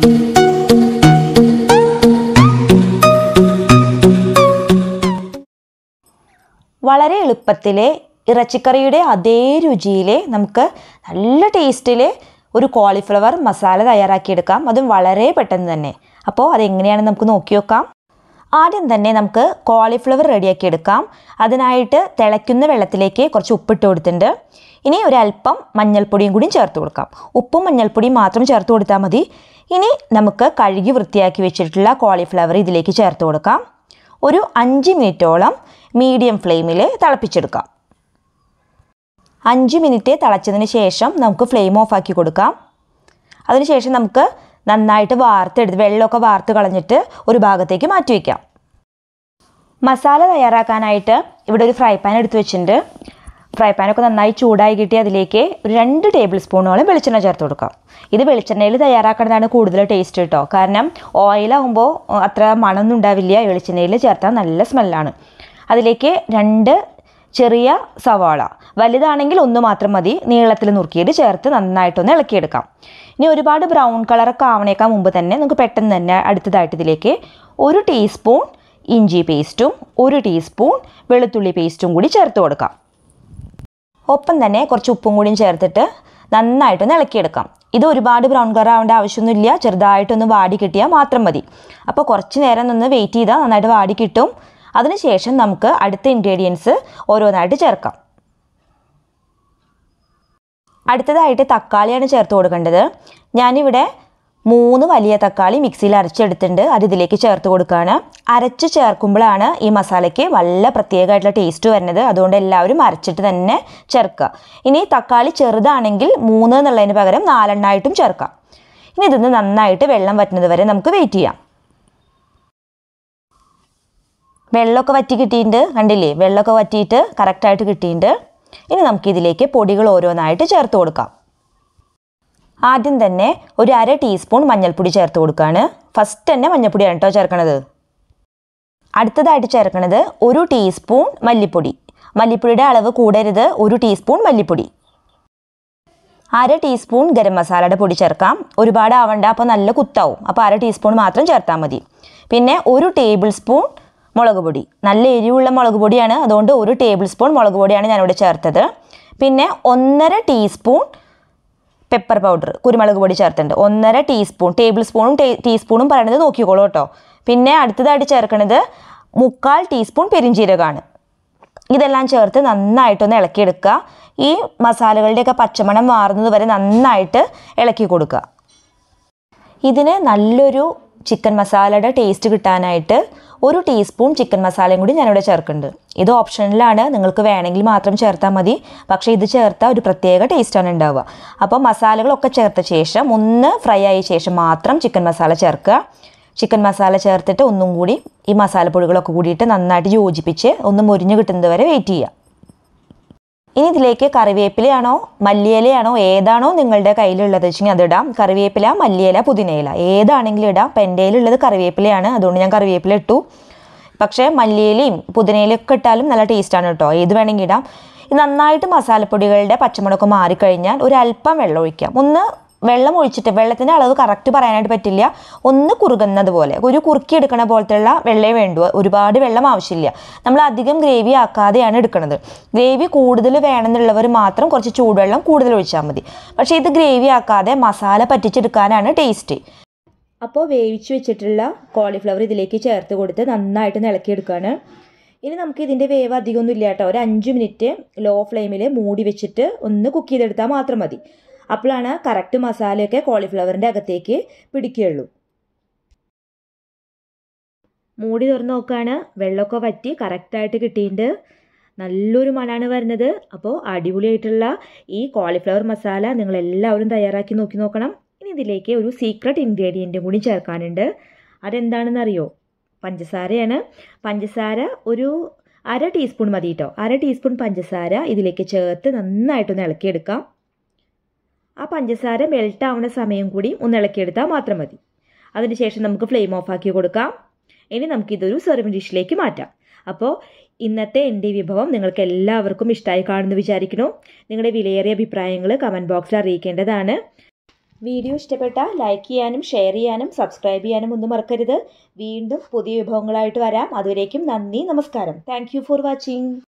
വളരെ എളുപ്പത്തിൽ ഇറച്ചിക്കറിയുടെ അതേ രുചിയിൽ നമുക്ക് നല്ല ടേസ്റ്റിൽ ഒരു കോളിഫ്ലവർ മസാല തയ്യാറാക്കിയെടുക്കാം അതും വളരെ പെട്ടെന്ന് തന്നെ അപ്പോൾ അതെങ്ങനെയാണെന്ന് നമുക്ക് നോക്കി നോക്കാം ആദ്യം തന്നെ നമുക്ക് കോളിഫ്ലവർ റെഡിയാക്കി എടുക്കാം അതിനായിട്ട് തിളയ്ക്കുന്ന വെള്ളത്തിലേക്ക് കുറച്ച് ഉപ്പിട്ട് കൊടുത്തിട്ടുണ്ട് ഇനി ഒരല്പം മഞ്ഞൾപ്പൊടിയും കൂടിയും ചേർത്ത് കൊടുക്കാം ഉപ്പും മഞ്ഞൾപ്പൊടിയും മാത്രം ചേർത്ത് കൊടുത്താൽ മതി ഇനി നമുക്ക് കഴുകി വൃത്തിയാക്കി വെച്ചിട്ടുള്ള കോളിഫ്ലവർ ഇതിലേക്ക് ചേർത്ത് കൊടുക്കാം ഒരു അഞ്ച് മിനിറ്റോളം മീഡിയം ഫ്ലെയിമിൽ തിളപ്പിച്ചെടുക്കാം അഞ്ച് മിനിറ്റ് തിളച്ചതിന് ശേഷം നമുക്ക് ഫ്ലെയിം ഓഫ് ആക്കി കൊടുക്കാം അതിനുശേഷം നമുക്ക് നന്നായിട്ട് വാർത്തെടുത്ത് വെള്ളമൊക്കെ വാർത്ത് കളഞ്ഞിട്ട് ഒരു ഭാഗത്തേക്ക് മാറ്റി വയ്ക്കാം മസാല തയ്യാറാക്കാനായിട്ട് ഇവിടെ ഒരു ഫ്രൈ പാൻ എടുത്ത് വെച്ചിട്ടുണ്ട് ഫ്രൈ പാനൊക്കെ നന്നായി ചൂടായി കിട്ടി അതിലേക്ക് ഒരു രണ്ട് ടേബിൾ സ്പൂണോളം വെളിച്ചെണ്ണ ചേർത്ത് കൊടുക്കാം ഇത് വെളിച്ചെണ്ണയിൽ തയ്യാറാക്കുന്നതാണ് കൂടുതൽ ടേസ്റ്റ് കേട്ടോ കാരണം ഓയിലാകുമ്പോൾ അത്ര മണമൊന്നും ഉണ്ടാവില്ല വെളിച്ചെണ്ണയിൽ ചേർത്താൽ നല്ല സ്മെല്ലാണ് അതിലേക്ക് രണ്ട് ചെറിയ സവാള വലുതാണെങ്കിൽ ഒന്ന് മാത്രം മതി നീളത്തിൽ നുറുക്കിയിട്ട് ചേർത്ത് നന്നായിട്ടൊന്ന് ഇളക്കിയെടുക്കാം ഇനി ഒരുപാട് ബ്രൗൺ കളറൊക്കെ ആവണേക്കാൾ മുമ്പ് തന്നെ നമുക്ക് പെട്ടെന്ന് തന്നെ അടുത്തതായിട്ട് ഇതിലേക്ക് ഒരു ടീസ്പൂൺ ഇഞ്ചി പേസ്റ്റും ഒരു ടീസ്പൂൺ വെളുത്തുള്ളി പേസ്റ്റും കൂടി ചേർത്ത് കൊടുക്കാം ഒപ്പം തന്നെ കുറച്ച് ഉപ്പും കൂടിയും ചേർത്തിട്ട് നന്നായിട്ടൊന്ന് ഇളക്കിയെടുക്കാം ഇത് ഒരുപാട് ബ്രൗൺ കളർ ആവേണ്ട ആവശ്യമൊന്നുമില്ല ചെറുതായിട്ടൊന്ന് വാടി കിട്ടിയാൽ മാത്രം മതി അപ്പോൾ കുറച്ച് നേരം ഒന്ന് വെയിറ്റ് ചെയ്താൽ നന്നായിട്ട് വാടി കിട്ടും അതിനുശേഷം നമുക്ക് അടുത്ത ഇൻഗ്രീഡിയൻസ് ഓരോന്നായിട്ട് ചേർക്കാം അടുത്തതായിട്ട് തക്കാളിയാണ് ചേർത്ത് കൊടുക്കേണ്ടത് ഞാനിവിടെ മൂന്ന് വലിയ തക്കാളി മിക്സിയിൽ അരച്ചെടുത്തിട്ടുണ്ട് അത് ഇതിലേക്ക് ചേർത്ത് കൊടുക്കുകയാണ് അരച്ച് ചേർക്കുമ്പോഴാണ് ഈ മസാലയ്ക്ക് നല്ല പ്രത്യേകമായിട്ടുള്ള ടേസ്റ്റ് വരുന്നത് അതുകൊണ്ട് എല്ലാവരും അരച്ചിട്ട് തന്നെ ചേർക്കുക ഇനി തക്കാളി ചെറുതാണെങ്കിൽ മൂന്ന് എന്നുള്ളതിന് പകരം നാലെണ്ണമായിട്ടും ചേർക്കാം ഇനി ഇതൊന്ന് നന്നായിട്ട് വെള്ളം വറ്റുന്നത് വരെ നമുക്ക് വെയിറ്റ് ചെയ്യാം വെള്ളമൊക്കെ വറ്റി കിട്ടിയിട്ടുണ്ട് കണ്ടില്ലേ വെള്ളമൊക്കെ വറ്റിയിട്ട് കറക്റ്റായിട്ട് കിട്ടിയിട്ടുണ്ട് ഇനി നമുക്കിതിലേക്ക് പൊടികൾ ഓരോന്നായിട്ട് ചേർത്ത് കൊടുക്കാം ആദ്യം തന്നെ ഒരു അര ടീസ്പൂൺ മഞ്ഞൾപ്പൊടി ചേർത്ത് കൊടുക്കുകയാണ് ഫസ്റ്റ് തന്നെ മഞ്ഞൾപ്പൊടിയാണ് കേട്ടോ ചേർക്കണത് അടുത്തതായിട്ട് ചേർക്കണത് ഒരു ടീസ്പൂൺ മല്ലിപ്പൊടി മല്ലിപ്പൊടിയുടെ അളവ് കൂടരുത് ഒരു ടീസ്പൂൺ മല്ലിപ്പൊടി അര ടീസ്പൂൺ ഗരം മസാലയുടെ പൊടി ചേർക്കാം ഒരുപാട് ആവണ്ട അപ്പോൾ നല്ല കുത്താവും അപ്പോൾ അര ടീസ്പൂൺ മാത്രം ചേർത്താൽ മതി പിന്നെ ഒരു ടേബിൾ സ്പൂൺ മുളക് പൊടി നല്ല എരിവുള്ള മുളക് പൊടിയാണ് അതുകൊണ്ട് ഒരു ടേബിൾ സ്പൂൺ മുളക് പൊടിയാണ് ഞാനിവിടെ ചേർത്തത് പിന്നെ ഒന്നര ടീസ്പൂൺ പെപ്പർ പൗഡർ കുരുമുളക് പൊടി ചേർത്തിട്ടുണ്ട് ഒന്നര ടീസ്പൂൺ ടേബിൾ സ്പൂണും ടീസ്പൂണും പറയണത് നോക്കിക്കോളൂ കേട്ടോ പിന്നെ അടുത്തതായിട്ട് ചേർക്കുന്നത് മുക്കാൽ ടീസ്പൂൺ പെരിഞ്ചീരകമാണ് ഇതെല്ലാം ചേർത്ത് നന്നായിട്ടൊന്ന് ഇളക്കിയെടുക്കുക ഈ മസാലകളുടെയൊക്കെ പച്ചമണം മാറുന്നത് വരെ നന്നായിട്ട് ഇളക്കി കൊടുക്കുക ഇതിന് നല്ലൊരു ചിക്കൻ മസാലയുടെ ടേസ്റ്റ് കിട്ടാനായിട്ട് ഒരു ടീസ്പൂൺ ചിക്കൻ മസാലയും കൂടി ഞാനിവിടെ ചേർക്കുന്നുണ്ട് ഇത് ഓപ്ഷനിലാണ് നിങ്ങൾക്ക് വേണമെങ്കിൽ മാത്രം ചേർത്താൽ മതി പക്ഷേ ഇത് ചേർത്താൽ ഒരു പ്രത്യേക ടേസ്റ്റാണ് ഉണ്ടാവുക അപ്പോൾ മസാലകളൊക്കെ ചേർത്ത ശേഷം ഒന്ന് ഫ്രൈ ആയ ശേഷം മാത്രം ചിക്കൻ മസാല ചേർക്കുക ചിക്കൻ മസാല ചേർത്തിട്ട് ഒന്നും കൂടി ഈ മസാലപ്പൊടികളൊക്കെ കൂടിയിട്ട് നന്നായിട്ട് യോജിപ്പിച്ച് ഒന്ന് മുരിഞ്ഞ് കിട്ടുന്നത് വരെ വെയിറ്റ് ചെയ്യുക ഇനി ഇതിലേക്ക് കറിവേപ്പിലയാണോ മല്ലിയിലയാണോ ഏതാണോ നിങ്ങളുടെ കയ്യിലുള്ളത് വെച്ചെങ്കിൽ അതിടാം കറിവേപ്പില മല്ലിയില പുതിനയില ഏതാണെങ്കിലും ഇടാം അപ്പം എൻ്റെ കയ്യിലുള്ളത് കറിവേപ്പിലയാണ് അതുകൊണ്ട് ഞാൻ കറിവേപ്പില ഇട്ടു പക്ഷേ മല്ലിയിലയും പുതിനയിലയും ഒക്കെ ഇട്ടാലും നല്ല ടേസ്റ്റാണ് കേട്ടോ ഏത് വേണമെങ്കിൽ ഇടാം ഇത് നന്നായിട്ട് മസാലപ്പൊടികളുടെ പച്ചമുളകൊക്കെ മാറിക്കഴിഞ്ഞാൽ ഒരു അല്പം വെള്ളം ഒഴിക്കാം ഒന്ന് വെള്ളം ഒഴിച്ചിട്ട് വെള്ളത്തിൻ്റെ അളവ് കറക്റ്റ് പറയാനായിട്ട് പറ്റില്ല ഒന്ന് കുറുകുന്നത് പോലെ ഒരു കുറുക്കി എടുക്കണ പോലത്തെയുള്ള വെള്ളമേ വേണ്ടു ഒരുപാട് വെള്ളം ആവശ്യമില്ല നമ്മൾ അധികം ഗ്രേവി ആക്കാതെയാണ് എടുക്കുന്നത് ഗ്രേവി കൂടുതൽ വേണമെന്നുള്ളവർ മാത്രം കുറച്ച് ചൂടുവെള്ളം കൂടുതൽ ഒഴിച്ചാൽ മതി പക്ഷേ ഇത് ഗ്രേവി ആക്കാതെ മസാല പറ്റിച്ചെടുക്കാനാണ് ടേസ്റ്റ് അപ്പോൾ വേവിച്ച് വെച്ചിട്ടുള്ള കോളിഫ്ലവർ ഇതിലേക്ക് ചേർത്ത് കൊടുത്ത് നന്നായിട്ട് ഇളക്കിയെടുക്കുകയാണ് ഇനി നമുക്ക് ഇതിൻ്റെ വേവ് അധികമൊന്നും ഇല്ല കേട്ടോ ഒരു അഞ്ച് മിനിറ്റ് ലോ ഫ്ലെയിമിൽ മൂടി വെച്ചിട്ട് ഒന്ന് കുക്ക് ചെയ്തെടുത്താൽ മാത്രം മതി അപ്പോഴാണ് കറക്റ്റ് മസാലയൊക്കെ കോളിഫ്ലവറിൻ്റെ അകത്തേക്ക് പിടിക്കുകയുള്ളൂ മൂടി തുറന്ന് നോക്കുകയാണ് വെള്ളമൊക്കെ വറ്റി കറക്റ്റായിട്ട് കിട്ടിയിട്ടുണ്ട് നല്ലൊരു മണമാണ് വരുന്നത് അപ്പോൾ അടിപൊളിയായിട്ടുള്ള ഈ കോളിഫ്ലവർ മസാല നിങ്ങൾ എല്ലാവരും തയ്യാറാക്കി നോക്കി നോക്കണം ഇനി ഇതിലേക്ക് ഒരു സീക്രട്ട് ഇൻഗ്രീഡിയൻറ്റും കൂടി ചേർക്കാനുണ്ട് അതെന്താണെന്ന് അറിയോ പഞ്ചസാരയാണ് പഞ്ചസാര ഒരു അര ടീസ്പൂൺ മതി കേട്ടോ അര ടീസ്പൂൺ പഞ്ചസാര ഇതിലേക്ക് ചേർത്ത് നന്നായിട്ടൊന്ന് ഇളക്കിയെടുക്കാം ആ പഞ്ചസാര മെൽറ്റ് ആവുന്ന സമയം കൂടി ഒന്ന് ഇളക്കിയെടുത്താൽ മാത്രം മതി അതിനുശേഷം നമുക്ക് ഫ്ലെയിം ഓഫ് ആക്കി കൊടുക്കാം ഇനി നമുക്കിതൊരു സെർവിങ് ഡിഷിലേക്ക് മാറ്റാം അപ്പോൾ ഇന്നത്തെ എൻ്റെ വിഭവം നിങ്ങൾക്ക് എല്ലാവർക്കും ഇഷ്ടമായി കാണുമെന്ന് വിചാരിക്കുന്നു നിങ്ങളുടെ വിലയേറിയ അഭിപ്രായങ്ങൾ കമൻറ്റ് ബോക്സിൽ അറിയിക്കേണ്ടതാണ് വീഡിയോ ഇഷ്ടപ്പെട്ടാൽ ലൈക്ക് ചെയ്യാനും ഷെയർ ചെയ്യാനും സബ്സ്ക്രൈബ് ചെയ്യാനും ഒന്നും മറക്കരുത് വീണ്ടും പുതിയ വിഭവങ്ങളായിട്ട് വരാം അതുവരേക്കും നന്ദി നമസ്കാരം താങ്ക് ഫോർ വാച്ചിങ്